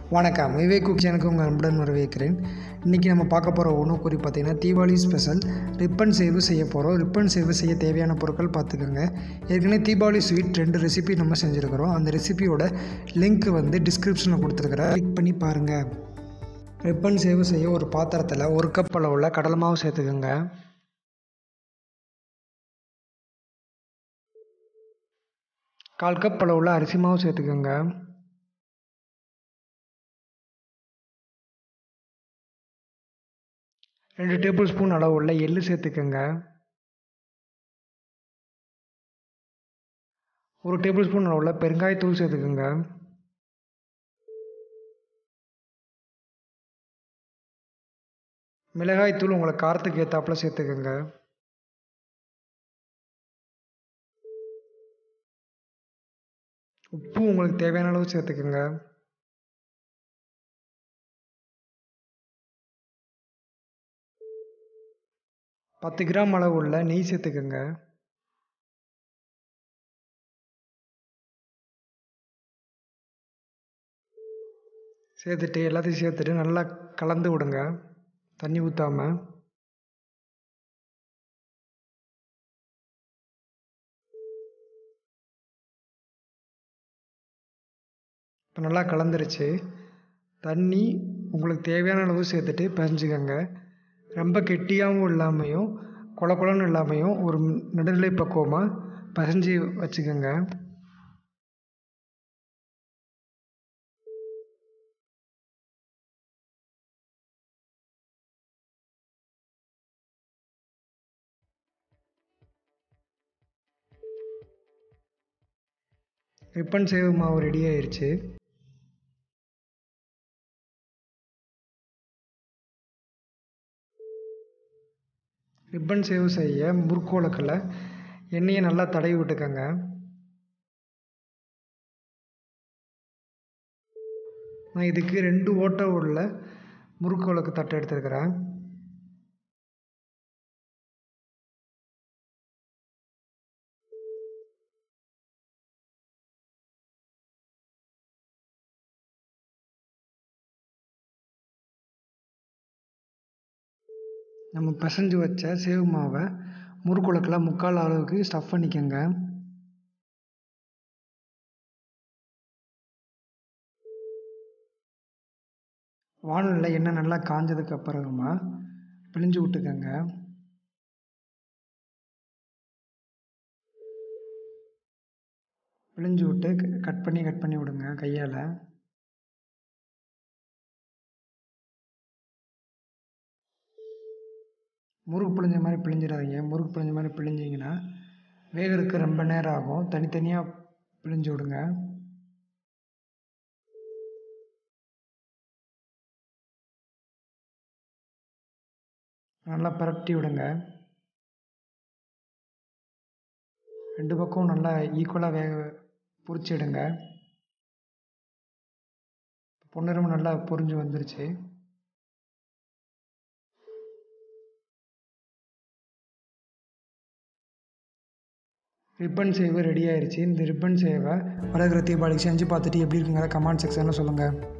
வணக்கம் விவேக் குக் சேனலுக்கு உங்கள் அன்புடன் வரவேற்கிறேன் இன்றைக்கி நம்ம பார்க்க போகிற உணவு குறி பார்த்திங்கன்னா தீபாவளி ஸ்பெஷல் ரிப்பன் சேவு செய்ய போகிறோம் ரிப்பன் சேவு செய்ய தேவையான பொருட்கள் பார்த்துக்கோங்க ஏற்கனவே தீபாவளி ஸ்வீட் ரெண்டு ரெசிபி நம்ம செஞ்சுருக்கிறோம் அந்த ரெசிபியோட லிங்க் வந்து டிஸ்கிரிப்ஷனில் கொடுத்துருக்குறேன் கிளிக் பண்ணி பாருங்கள் ரிப்பன் சேவு செய்ய ஒரு பாத்திரத்தில் ஒரு கப் அளவுள்ள கடலை மாவு சேர்த்துக்கோங்க கால் கப் அளவுள்ள அரிசி மாவு சேர்த்துக்கோங்க ரெண்டு டேபிள் ஸ்பூன் அளவுள்ள எள்ளு சேர்த்துக்கோங்க ஒரு டேபிள் ஸ்பூன் அளவுள்ள பெருங்காயத்தூள் சேர்த்துக்கோங்க மிளகாய்த்தூள் உங்களை காரத்துக்கு ஏற்றாப்புல சேர்த்துக்கோங்க உப்பு உங்களுக்கு தேவையான அளவு சேர்த்துக்கோங்க பத்து கிராம் அளவு உள்ள நெய் சேர்த்துக்கோங்க சேர்த்துட்டு எல்லாத்தையும் சேர்த்துட்டு நல்லா கலந்து விடுங்க தண்ணி ஊற்றாமல் இப்போ நல்லா கலந்துருச்சு தண்ணி உங்களுக்கு தேவையான அளவு சேர்த்துட்டு பிசைஞ்சுக்கோங்க ரொம்ப கெட்டியாகவும் இல்லாமையும் கொல கொலன்னு இல்லாமையும் ஒரு நடுநிலை பக்குவமாக பிசைஞ்சு வச்சுக்கோங்க ரிப்பன் சேவு மாவு ரெடி ஆயிடுச்சு ரிப்பன் சேவ் செய்ய முறுக்கோலக்கில் எண்ணெயை நல்லா தடவி விட்டுக்கோங்க நான் இதுக்கு ரெண்டு ஓட்டை உள்ள முறுக்கோலுக்கு தட்டை எடுத்துருக்கிறேன் நம்ம பிசைஞ்சு வச்ச சேவு மாவை முறுக்குழக்கில் முக்கால் அளவுக்கு ஸ்டஃப் பண்ணிக்கோங்க வானலில் எண்ணெய் நல்லா காஞ்சதுக்கு அப்புறமா பிழிஞ்சு விட்டுக்கோங்க பிழிஞ்சு விட்டு கட் பண்ணி கட் பண்ணி விடுங்க கையால் முறுக்கு பிழிஞ்ச மாதிரி பிழிஞ்சிடாதீங்க முறுக்கு பிழிஞ்ச மாதிரி பிழிஞ்சிங்கன்னா வேகிறதுக்கு ரொம்ப நேரம் ஆகும் தனித்தனியாக பிழிஞ்சு விடுங்க நல்லா பரட்டி விடுங்க ரெண்டு பக்கம் நல்லா ஈக்குவலாக வேக பொரிச்சிடுங்க பொன்னிறமும் நல்லா பொரிஞ்சு வந்துருச்சு ரிப்பன் சேவை ரெடி ஆயிடுச்சு இந்த ரிப்பன் சேவை வளர்க்குற தீபாவளிக்கு செஞ்சு பார்த்துட்டு எப்படி இருக்குங்கிற கமெண்ட் செக்ஷனில் சொல்லுங்கள்